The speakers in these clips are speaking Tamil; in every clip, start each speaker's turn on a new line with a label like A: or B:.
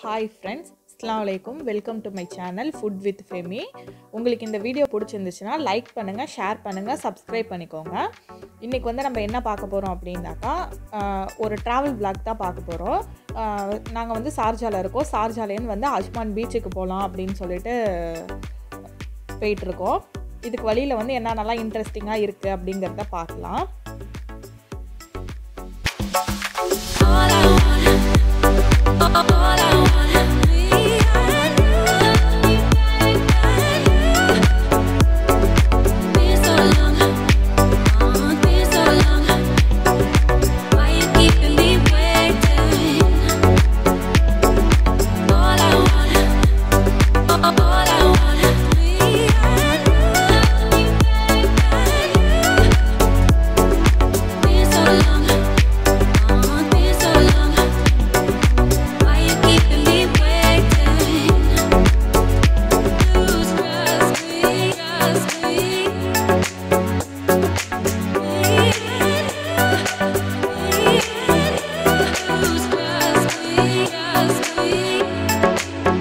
A: ஹாய் ஃப்ரெண்ட்ஸ் அஸ்லாம் வலைக்கும் welcome to my channel food with Femi உங்களுக்கு இந்த வீடியோ பிடிச்சிருந்துச்சுன்னா லைக் பண்ணுங்கள் ஷேர் பண்ணுங்கள் சப்ஸ்கிரைப் பண்ணிக்கோங்க இன்றைக்கி வந்து நம்ம என்ன பார்க்க போகிறோம் அப்படின்னாக்கா ஆஹ், ஒரு ட்ராவல் vlog தான் பார்க்க போகிறோம் நாங்கள் வந்து சார்ஜாவில் இருக்கோம் சார்ஜாலேருந்து வந்து அஜ்மான் பீச்சுக்கு போகலாம் அப்படின்னு சொல்லிட்டு போயிட்டுருக்கோம் இதுக்கு வழியில் வந்து என்னென்னலாம் இன்ட்ரெஸ்டிங்காக இருக்குது அப்படிங்கிறத பார்க்கலாம்
B: All I want, all I want, me and you, been so long, oh, been so long. Why you keeping me waiting? All I want, all I want, me and you, been so long. Oh, been so long. Why you keeping me waiting? Lose trust me, trust me. Lose trust me, trust me.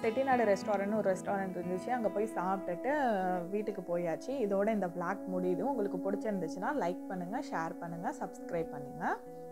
A: Chettinad restaurant ஒரு ரெஸ்டாரண்ட் இருந்துச்சு அங்கே போய் சாப்பிட்டுட்டு வீட்டுக்கு போயாச்சு இதோட இந்த vlog முடியுது உங்களுக்கு பிடிச்சிருந்துச்சுன்னா லைக் பண்ணுங்கள் ஷேர் பண்ணுங்கள் சப்ஸ்கிரைப் பண்ணுங்கள்